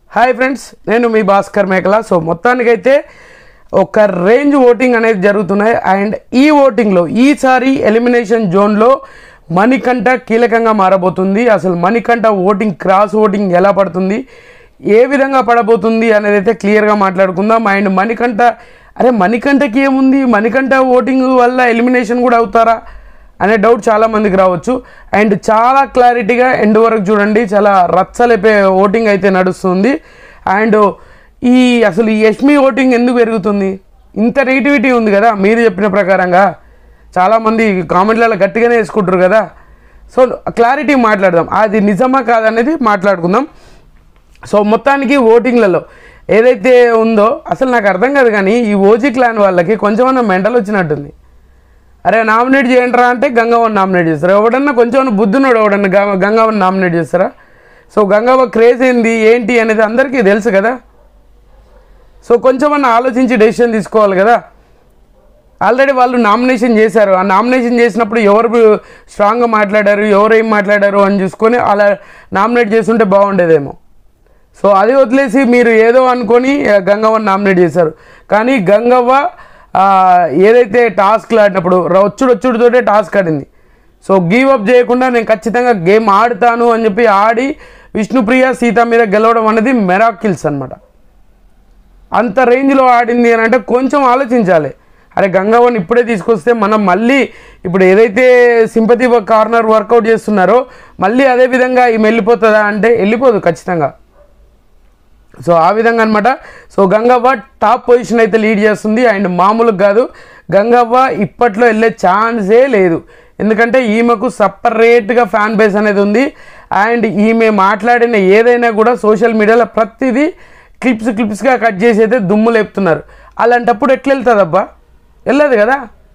hi friends నేను మీ భాస్కర్ మేకల so మొత్తానికైతే ఒక రేంజ్ ఓటింగ్ అనేది జరుగుతున్నాయి అండ్ ఈ ఓటింగ్లో ఈసారి ఎలిమినేషన్ జోన్లో మణికంఠ కీలకంగా మారబోతుంది అసలు మణికంఠ ఓటింగ్ క్రాస్ ఓటింగ్ ఎలా పడుతుంది ఏ విధంగా పడబోతుంది అనేది అయితే క్లియర్గా మాట్లాడుకుందాం అండ్ మణికంఠ అరే మణికంఠకి ఏముంది మణికంఠ ఓటింగ్ వల్ల ఎలిమినేషన్ కూడా అవుతారా అనే డౌట్ చాలా మందికి రావచ్చు అండ్ చాలా క్లారిటీగా ఎండ్ వరకు చూడండి చాలా రచ్చలేపే ఓటింగ్ అయితే నడుస్తుంది అండ్ ఈ అసలు ఈ యష్మి ఓటింగ్ ఎందుకు పెరుగుతుంది ఇంత నెగిటివిటీ ఉంది కదా మీరు చెప్పిన ప్రకారంగా చాలామంది కామెంట్లలో గట్టిగానే వేసుకుంటారు కదా సో క్లారిటీ మాట్లాడదాం అది నిజమా కాదనేది మాట్లాడుకుందాం సో మొత్తానికి ఓటింగ్లలో ఏదైతే ఉందో అసలు నాకు అర్థం కాదు కానీ ఈ ఓజీ క్లాన్ వాళ్ళకి కొంచెమన్నా మెంటల్ వచ్చినట్టుంది అరే నామినేట్ చేయండిరా అంటే గంగవ్వని నామినేట్ చేస్తారు ఎవడన్నా కొంచెం బుద్ధునోడు ఎవడన్నా గంగ గంగవ్వని నామినేట్ చేస్తారా సో గంగవ్వ క్రేజ్ ఏంది ఏంటి అనేది అందరికీ తెలుసు కదా సో కొంచెమన్నా ఆలోచించి డెసిషన్ తీసుకోవాలి కదా ఆల్రెడీ వాళ్ళు నామినేషన్ చేశారు ఆ నామినేషన్ చేసినప్పుడు ఎవరు స్ట్రాంగ్గా మాట్లాడారు ఎవరు ఏం మాట్లాడారు అని చూసుకొని అలా నామినేట్ చేస్తుంటే బాగుండేదేమో సో అది వదిలేసి మీరు ఏదో అనుకొని ఆ, గంగవ్వని నామినేట్ చేశారు కానీ గంగవ్వ ఆ, ఏదైతే టాస్క్లు ఆడినప్పుడు వచ్చుడు వచ్చుడుతోటే టాస్క్ ఆడింది సో గివ్ అప్ చేయకుండా నేను ఖచ్చితంగా గేమ్ ఆడతాను అని చెప్పి ఆడి విష్ణుప్రియ సీత మీద గెలవడం అనేది మెరాకిల్స్ అనమాట అంత రేంజ్లో ఆడింది అని అంటే కొంచెం ఆలోచించాలి అరే గంగవ్వని ఇప్పుడే తీసుకొస్తే మనం మళ్ళీ ఇప్పుడు ఏదైతే సింపతి కార్నర్ వర్కౌట్ చేస్తున్నారో మళ్ళీ అదే విధంగా ఈమె వెళ్ళిపోతుందా అంటే వెళ్ళిపోదు ఖచ్చితంగా సో ఆ విధంగా అనమాట సో గంగవ్వ టాప్ పొజిషన్ అయితే లీడ్ చేస్తుంది అండ్ మామూలుగా కాదు గంగవ్వ ఇప్పట్లో వెళ్ళే ఛాన్సే లేదు ఎందుకంటే ఈమెకు సపరేట్గా ఫ్యాన్ బేస్ అనేది ఉంది అండ్ ఈమె మాట్లాడిన ఏదైనా కూడా సోషల్ మీడియాలో ప్రతిదీ క్లిప్స్ క్లిప్స్గా కట్ చేసి అయితే దుమ్ము లేపుతున్నారు అలాంటప్పుడు ఎట్లా వెళ్తుందబ్బా వెళ్ళదు కదా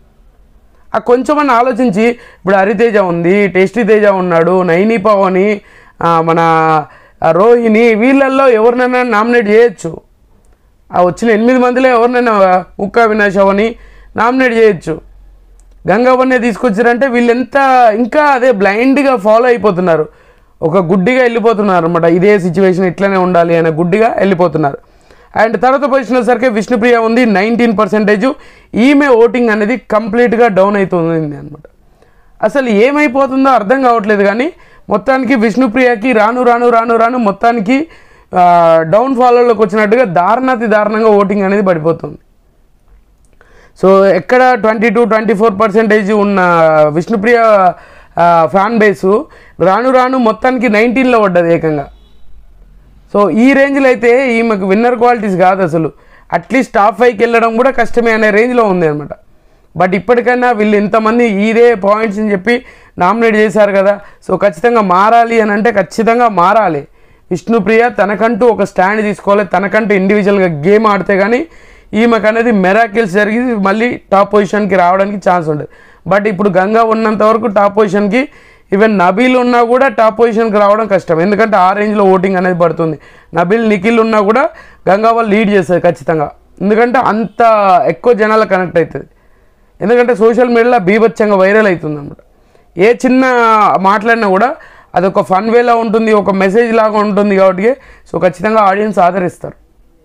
ఆ కొంచెమన్నా ఆలోచించి ఇప్పుడు హరితేజ ఉంది టేస్టీ తేజ ఉన్నాడు నైని పవని ఆ, మన ఆ, రోహిణి వీళ్ళల్లో ఎవరినైనా నామినేట్ చేయొచ్చు ఆ వచ్చిన ఎనిమిది మందిలో ఎవరినైనా ముక్కా వినాష్ అవని నామినేట్ చేయొచ్చు గంగవ్వనే తీసుకొచ్చారంటే వీళ్ళు ఎంత ఇంకా అదే బ్లైండ్గా ఫాలో అయిపోతున్నారు ఒక గుడ్డిగా వెళ్ళిపోతున్నారు అనమాట ఇదే సిచ్యువేషన్ ఇట్లనే ఉండాలి అనే గుడ్డిగా వెళ్ళిపోతున్నారు అండ్ తర్వాత పొజిషన్ వచ్చేసరికి విష్ణుప్రియ ఉంది నైన్టీన్ పర్సెంటేజ్ ఈమె ఓటింగ్ అనేది కంప్లీట్గా డౌన్ అవుతుంది అనమాట అసలు ఏమైపోతుందో అర్థం కావట్లేదు కానీ మొత్తానికి విష్ణుప్రియకి రాను రాను రాను రాను మొత్తానికి డౌన్ ఫాలోలోకి వచ్చినట్టుగా దారుణాతి దారుణంగా ఓటింగ్ అనేది పడిపోతుంది సో ఎక్కడ twenty two twenty four percentage ఉన్న విష్ణుప్రియ ఫ్యాన్ బేసు రాను రాను మొత్తానికి నైన్టీన్లో పడ్డది ఏకంగా సో ఈ రేంజ్లో అయితే ఈమెకు విన్నర్ క్వాలిటీస్ కాదు అసలు అట్లీస్ట్ టాప్ ఫైవ్కి వెళ్ళడం కూడా కష్టమే అనే రేంజ్లో ఉంది అనమాట బట్ ఇప్పటికైనా వీళ్ళు ఇంతమంది ఇదే పాయింట్స్ అని చెప్పి నామినేట్ చేశారు కదా సో ఖచ్చితంగా మారాలి అని అంటే ఖచ్చితంగా మారాలి విష్ణుప్రియ తనకంటూ ఒక స్టాండ్ తీసుకోవాలి తనకంటూ ఇండివిజువల్గా గేమ్ ఆడితే కానీ ఈమెకు అనేది మెరాకిల్స్ జరిగి మళ్ళీ టాప్ పొజిషన్కి రావడానికి ఛాన్స్ ఉంటుంది బట్ ఇప్పుడు గంగా ఉన్నంత వరకు టాప్ పొజిషన్కి ఈవెన్ నబీల్ ఉన్నా కూడా టాప్ పొజిషన్కి రావడం కష్టం ఎందుకంటే ఆ రేంజ్లో ఓటింగ్ అనేది పడుతుంది నబీల్ నిఖిల్ ఉన్నా కూడా గంగా వాళ్ళు లీడ్ చేస్తుంది ఖచ్చితంగా ఎందుకంటే అంత ఎక్కువ జనాలు కనెక్ట్ అవుతుంది ఎందుకంటే సోషల్ మీడియాలో బీభత్సంగా వైరల్ అవుతుంది అనమాట ఏ చిన్న మాట్లాడినా కూడా అదొక ఫన్ వేలా ఉంటుంది ఒక మెసేజ్ లాగా ఉంటుంది కాబట్టి సో ఖచ్చితంగా ఆడియన్స్ ఆదరిస్తారు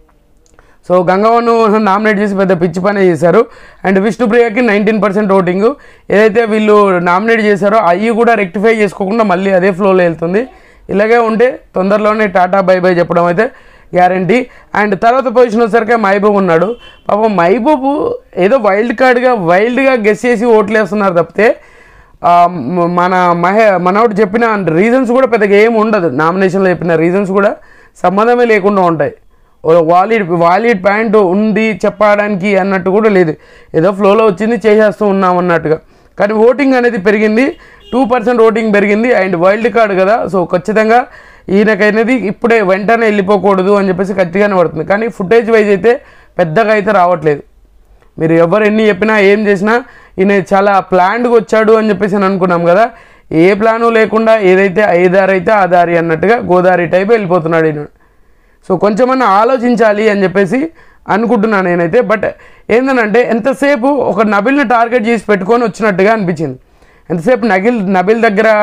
సో గంగవ్వను నామినేట్ చేసి పెద్ద పిచ్చి పనే చేశారు అండ్ విష్ణుప్రియకి నైన్టీన్ పర్సెంట్ ఓటింగ్ ఏదైతే వీళ్ళు నామినేట్ చేశారో అవి కూడా రెక్టిఫై చేసుకోకుండా మళ్ళీ అదే ఫ్లోలో వెళ్తుంది ఇలాగే ఉంటే తొందరలోనే టాటా బై బై చెప్పడం అయితే గ్యారంటీ అండ్ తర్వాత పొజిషన్ వచ్చేసరికి మహబూబ్ ఉన్నాడు పాపం మహబూబ్ ఏదో వైల్డ్ కార్డ్గా వైల్డ్గా గెస్ చేసి ఓట్లు వేస్తున్నారు తప్పితే ఆ, మ- మన మహే మనోడు చెప్పిన రీజన్స్ కూడా పెద్దగా ఏమి ఉండదు నామినేషన్లో చెప్పిన రీజన్స్ కూడా సంబంధమే లేకుండా ఉంటాయి వాలిడ్ వాలిడ్ పాయింట్ ఉంది చెప్పడానికి అన్నట్టు కూడా లేదు ఏదో ఫ్లోలో వచ్చింది చేసేస్తూ ఉన్నాం అన్నట్టుగా కానీ ఓటింగ్ అనేది పెరిగింది టూ పర్సెంట్ ఓటింగ్ పెరిగింది అండ్ వైల్డ్ కార్డ్ కదా సో ఖచ్చితంగా ఈయనకైనది ఇప్పుడే వెంటనే వెళ్ళిపోకూడదు అని చెప్పేసి గట్టిగానే పడుతుంది కానీ ఫుటేజ్ వైజ్ అయితే పెద్దగా అయితే రావట్లేదు మీరు ఎవరు ఎన్ని చెప్పినా ఏం చేసినా ఈయన చాలా ప్లాన్డ్గా వచ్చాడు అని చెప్పేసి అని అనుకున్నాం కదా ఏ ప్లాను లేకుండా ఏదైతే ఐదారి అయితే ఆ దారి అన్నట్టుగా గోదావరి టైప్ వెళ్ళిపోతున్నాడు ఈయన సో కొంచెమన్నా ఆలోచించాలి అని చెప్పేసి అనుకుంటున్నాను నేనైతే బట్ ఏంటంటే ఎంతసేపు ఒక నబిల్ని టార్గెట్ చేసి పెట్టుకొని వచ్చినట్టుగా అనిపించింది ఎంతసేపు నగిల్ నబిల్ దగ్గర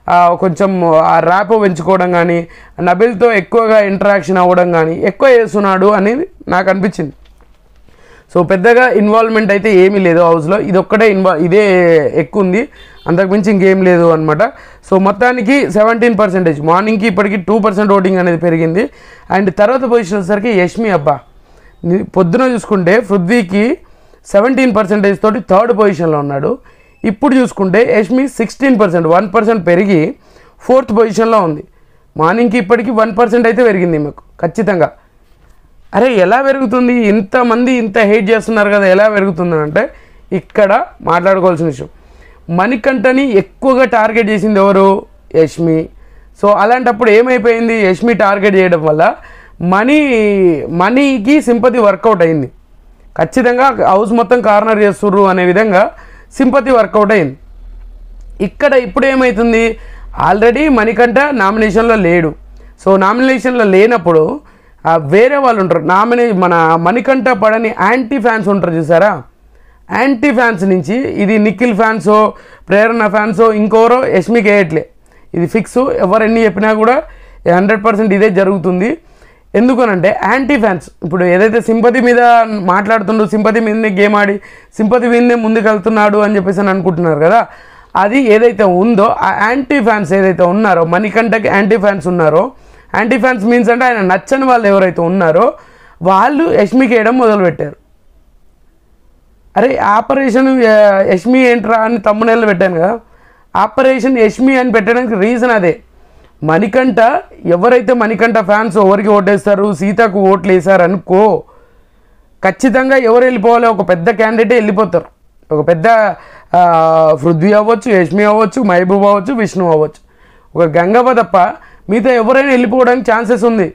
ఆ, కొంచెం ఆ ర్యాప్ పెంచుకోవడం కానీ నబిల్తో ఎక్కువగా ఇంటరాక్షన్ అవ్వడం కానీ ఎక్కువ చేస్తున్నాడు అనేది నాకు అనిపించింది సో పెద్దగా ఇన్వాల్వ్మెంట్ అయితే ఏమీ లేదు హౌస్లో ఇది ఒక్కటే ఇన్వాల్వ్ ఇదే ఎక్కువ ఉంది అంతకుమించి ఇంకేం లేదు అనమాట సో మొత్తానికి సెవెంటీన్ పర్సెంటేజ్ మార్నింగ్కి ఇప్పటికి టూ పర్సెంట్ ఓటింగ్ అనేది పెరిగింది అండ్ తర్వాత పొజిషన్ వచ్చేసరికి యష్మి అబ్బా ని- పొద్దున చూసుకుంటే పృథ్వీకి సెవెంటీన్ పర్సెంటేజ్ తోటి థర్డ్ పొజిషన్లో ఉన్నాడు ఇప్పుడు చూసుకుంటే Yashmi sixteen percent one percent పెరిగి ఫోర్త్ పొజిషన్లో ఉంది మార్నింగ్కి ఇప్పటికి వన్ పర్సెంట్ అయితే పెరిగింది మాకు ఖచ్చితంగా అరే ఎలా పెరుగుతుంది ఇంతమంది ఇంత హెయిట్ చేస్తున్నారు కదా ఎలా పెరుగుతుంది అంటే ఇక్కడ మాట్లాడుకోవాల్సిన విషయం మణికంఠని ఎక్కువగా టార్గెట్ చేసింది ఎవరు యష్మి సో అలాంటప్పుడు ఏమైపోయింది యష్మి టార్గెట్ చేయడం వల్ల మనీ మనీకి సింపతి వర్కౌట్ అయింది ఖచ్చితంగా హౌస్ మొత్తం కార్నర్ చేస్తుర్రు అనే విధంగా సింపతి వర్కౌట్ అయింది ఇక్కడ ఇప్పుడు ఏమవుతుంది ఆల్రెడీ మణికంఠ నామినేషన్లో లేడు సో నామినేషన్లో లేనప్పుడు ఆ, వేరే వాళ్ళు ఉంటారు నామినే మన మణికంఠ పడని యాంటీ ఫ్యాన్స్ ఉంటారు చూసారా యాంటీ ఫ్యాన్స్ నుంచి ఇది నిఖిల్ ఫ్యాన్సో ప్రేరణ ఫ్యాన్సో ఇంకోరో యష్మికి వేయట్లే ఇది ఫిక్స్ ఎవరు ఎన్ని చెప్పినా కూడా హండ్రెడ్ పర్సెంట్ ఇదే జరుగుతుంది ఎందుకనంటే యాంటీ ఫ్యాన్స్ ఇప్పుడు ఏదైతే సింపతి మీద మాట్లాడుతుండో సింపతి మీదనే గేమ్ ఆడి సింపతి మీదనే ముందుకు వెళ్తున్నాడు అని చెప్పేసి అని అనుకుంటున్నారు కదా అది ఏదైతే ఉందో ఆ యాంటీ ఫ్యాన్స్ ఏదైతే ఉన్నారో మణికంఠకి యాంటీ ఫ్యాన్స్ ఉన్నారో యాంటీ ఫ్యాన్స్ మీన్స్ అంటే ఆయన నచ్చని వాళ్ళు ఎవరైతే ఉన్నారో వాళ్ళు యష్మికి వేయడం మొదలుపెట్టారు అరే ఆపరేషన్ ఆ, యష్మి ఏంట్రా అని తమ్మునేళ్ళు పెట్టాను కదా ఆపరేషన్ యష్మి అని పెట్టడానికి రీజన్ అదే మణికంఠ ఎవరైతే మణికంఠ ఫ్యాన్స్ ఎవరికి ఓటేస్తారు సీతకు ఓట్లు వేసారు అనుకో ఖచ్చితంగా ఎవరు వెళ్ళిపోవాలి ఒక పెద్ద క్యాండిడేటే వెళ్ళిపోతారు ఒక పెద్ద ఆ, పృథ్వీ అవ్వచ్చు యష్మి అవ్వచ్చు మహబూబ్ అవ్వచ్చు విష్ణు అవ్వచ్చు ఒక గంగవ్వ తప్ప మిగతా ఎవరైనా వెళ్ళిపోవడానికి ఛాన్సెస్ ఉంది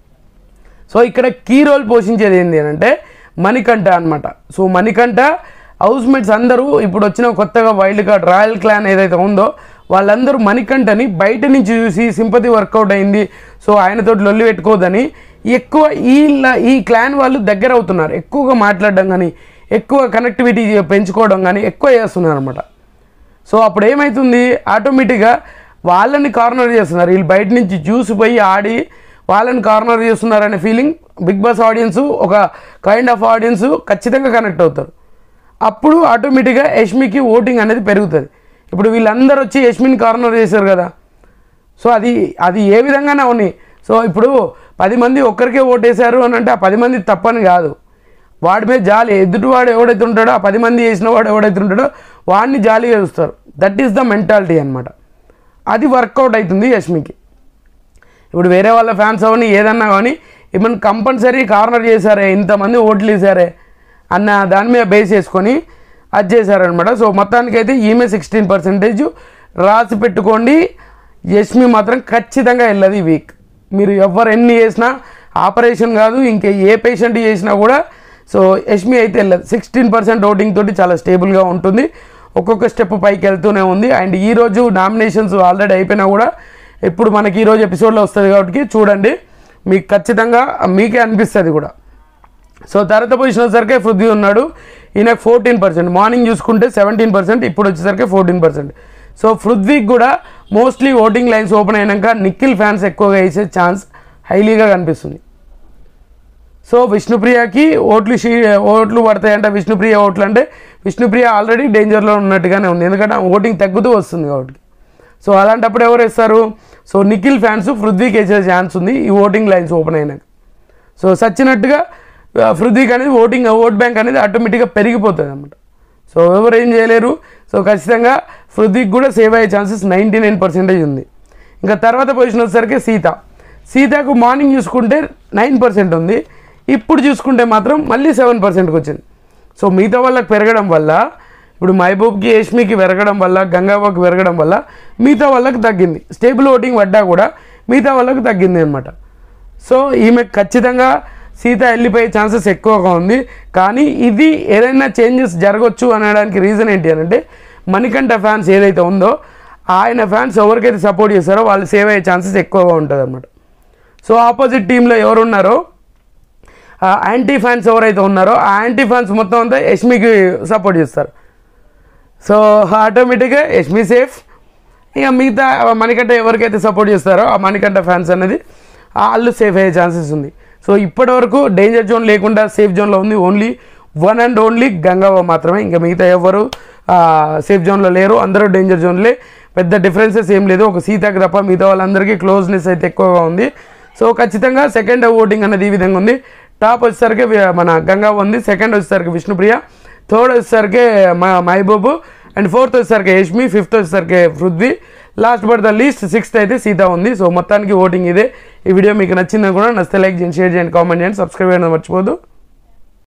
సో ఇక్కడ కీ రోల్ పోషించేది ఏంటి అని అంటే మణికంఠ అనమాట సో మణికంఠ హౌస్ మేట్స్ అందరూ ఇప్పుడు వచ్చిన కొత్తగా వైల్డ్ కార్డ్ రాయల్ క్లాన్ ఏదైతే ఉందో వాళ్ళందరూ మణికంఠని బయట నుంచి చూసి సింపతి వర్కౌట్ అయింది సో ఆయనతో లొల్లి పెట్టుకోదని ఎక్కువ ఈ ల- ఈ క్లాన్ వాళ్ళు దగ్గర అవుతున్నారు ఎక్కువగా మాట్లాడడం కానీ ఎక్కువ కనెక్టివిటీ పెంచుకోవడం కానీ ఎక్కువ చేస్తున్నారు అనమాట సో అప్పుడు ఏమవుతుంది ఆటోమేటిక్గా వాళ్ళని కార్నర్ చేస్తున్నారు వీళ్ళు బయట నుంచి చూసిపోయి ఆడి వాళ్ళని కార్నర్ చేస్తున్నారు అనే ఫీలింగ్ బిగ్ బాస్ ఆడియన్స్ ఒక కైండ్ ఆఫ్ ఆడియన్స్ ఖచ్చితంగా కనెక్ట్ అవుతారు అప్పుడు ఆటోమేటిక్గా యష్మికి ఓటింగ్ అనేది పెరుగుతుంది ఇప్పుడు వీళ్ళందరూ వచ్చి యష్మిని కార్నర్ చేశారు కదా సో అది అది ఏ విధంగానే ఉన్నాయి సో ఇప్పుడు పది మంది ఒక్కరికే ఓటేశారు అని అంటే ఆ పది మంది తప్పని కాదు వాడి మీద జాలి ఎదుటివాడు ఎవడైతే ఉంటాడో ఆ పది మంది చేసిన వాడు ఎవడైతే ఉంటాడో వాడిని జాలిగా చూస్తారు దట్ ఈస్ ద మెంటాలిటీ అనమాట అది వర్కౌట్ అవుతుంది యష్మికి ఇప్పుడు వేరే వాళ్ళ ఫ్యాన్స్ అవని ఏదన్నా కానీ ఏమన్నా కంపల్సరీ కార్నర్ చేశారే ఇంతమంది ఓట్లు వేసారే అన్న దాని మీద బేస్ చేసుకొని అది చేశారనమాట సో మొత్తానికి అయితే ఈమె సిక్స్టీన్ పర్సెంటేజ్ రాసి పెట్టుకోండి యష్మి మాత్రం ఖచ్చితంగా వెళ్ళదు ఈ వీక్ మీరు ఎవరు ఎన్ని చేసినా ఆపరేషన్ కాదు ఇంకా ఏ పేషెంట్ చేసినా కూడా సో యష్మి అయితే వెళ్ళదు సిక్స్టీన్ పర్సెంట్ ఓటింగ్ తోటి చాలా స్టేబుల్గా ఉంటుంది ఒక్కొక్క స్టెప్ పైకి వెళ్తూనే ఉంది అండ్ ఈ రోజు నామినేషన్స్ ఆల్రెడీ అయిపోయినా కూడా ఇప్పుడు మనకి ఈరోజు ఎపిసోడ్లో వస్తుంది కాబట్టి చూడండి మీకు ఖచ్చితంగా మీకే అనిపిస్తుంది కూడా సో తర్వాత పొజిషన్ వచ్చేసరికి పృథ్వీ ఉన్నాడు ఈయనకు ఫోర్టీన్ పర్సెంట్ మార్నింగ్ చూసుకుంటే సెవెంటీన్ పర్సెంట్ ఇప్పుడు వచ్చేసరికి ఫోర్టీన్ పర్సెంట్ సో పృథ్వీకి కూడా మోస్ట్లీ ఓటింగ్ లైన్స్ ఓపెన్ అయినాక నిఖిల్ ఫ్యాన్స్ ఎక్కువగా వేసే ఛాన్స్ హైలీగా కనిపిస్తుంది సో విష్ణుప్రియకి ఓట్లు షీ ఓట్లు పడతాయంట విష్ణుప్రియ ఓట్లు అంటే విష్ణుప్రియ ఆల్రెడీ డేంజర్లో ఉన్నట్టుగానే ఉంది ఎందుకంటే ఆమె ఓటింగ్ తగ్గుతూ వస్తుంది కాబట్టి సో అలాంటప్పుడు ఎవరు వేస్తారు సో నిఖిల్ ఫ్యాన్స్ పృథ్వీకి వేసే ఛాన్స్ ఉంది ఈ ఓటింగ్ లైన్స్ ఓపెన్ అయినాక సో సచ్చినట్టుగా ఆ, పృథ్వీకి అనేది ఓటింగ్ ఓట్ బ్యాంక్ అనేది ఆటోమేటిక్గా పెరిగిపోతుంది అనమాట సో ఎవరు ఏం చేయలేరు సో ఖచ్చితంగా పృథ్వీకి కూడా సేవ్ అయ్యే ఛాన్సెస్ నైంటీ నైన్ పర్సెంటేజ్ ఉంది ఇంకా తర్వాత పొజిషన్ వచ్చేసరికి సీత సీతకు మార్నింగ్ చూసుకుంటే నైన్ పర్సెంట్ ఉంది ఇప్పుడు చూసుకుంటే మాత్రం మళ్ళీ సెవెన్ పర్సెంట్కి వచ్చింది సో మిగతా వాళ్ళకి పెరగడం వల్ల ఇప్పుడు మహబూబ్కి యష్మికి పెరగడం వల్ల గంగాబాకి పెరగడం వల్ల మిగతా వాళ్ళకి తగ్గింది స్టేబుల్ ఓటింగ్ పడ్డా కూడా మిగతా వాళ్ళకి తగ్గింది అనమాట సో ఈమె ఖచ్చితంగా సీత వెళ్ళిపోయే ఛాన్సెస్ ఎక్కువగా ఉంది కానీ ఇది ఏదైనా చేంజెస్ జరగవచ్చు అనడానికి రీజన్ ఏంటి అని అంటే మణికంఠ ఫ్యాన్స్ ఏదైతే ఉందో ఆయన ఫ్యాన్స్ ఎవరికైతే సపోర్ట్ చేస్తారో వాళ్ళు సేవ్ అయ్యే ఛాన్సెస్ ఎక్కువగా ఉంటుంది అనమాట సో ఆపోజిట్ టీంలో ఎవరు ఉన్నారో ఆ యాంటీ ఫ్యాన్స్ ఎవరైతే ఉన్నారో ఆ యాంటీ ఫ్యాన్స్ మొత్తం అంతా యష్మికి సపోర్ట్ చేస్తారు సో ఆటోమేటిక్గా యష్మి సేఫ్ ఇక మిగతా మణికంఠ ఎవరికైతే సపోర్ట్ చేస్తారో ఆ మణికంఠ ఫ్యాన్స్ అనేది వాళ్ళు సేఫ్ అయ్యే ఛాన్సెస్ ఉంది సో ఇప్పటి వరకు డేంజర్ జోన్ లేకుండా సేఫ్ జోన్లో ఉంది only one and only Gangavva మాత్రమే ఇంకా మిగతా ఎవరు సేఫ్ జోన్లో లేరు అందరూ డేంజర్ జోన్లే పెద్ద డిఫరెన్సెస్ ఏం లేదు ఒక సీతకి తప్ప మిగతా వాళ్ళందరికీ క్లోజ్నెస్ అయితే ఎక్కువగా ఉంది సో ఖచ్చితంగా సెకండ్ ఓటింగ్ అనేది ఈ విధంగా ఉంది టాప్ వచ్చేసరికి వి- మన గంగా ఉంది సెకండ్ వచ్చేసరికి విష్ణుప్రియ థర్డ్ వచ్చేసరికి మ- మహబూబు అండ్ ఫోర్త్ వచ్చేసరికి యష్మి ఫిఫ్త్ వచ్చేసరికి Prithvi last but the least sixth అయితే సీత ఉంది సో మొత్తానికి ఓటింగ్ ఇదే ఈ వీడియో మీకు నచ్చిందని కూడా నచ్చితే లైక్ చేయండి షేర్ చేయండి కామెంట్ చేయండి సబ్స్క్రైబ్ చేయడం మర్చిపోదు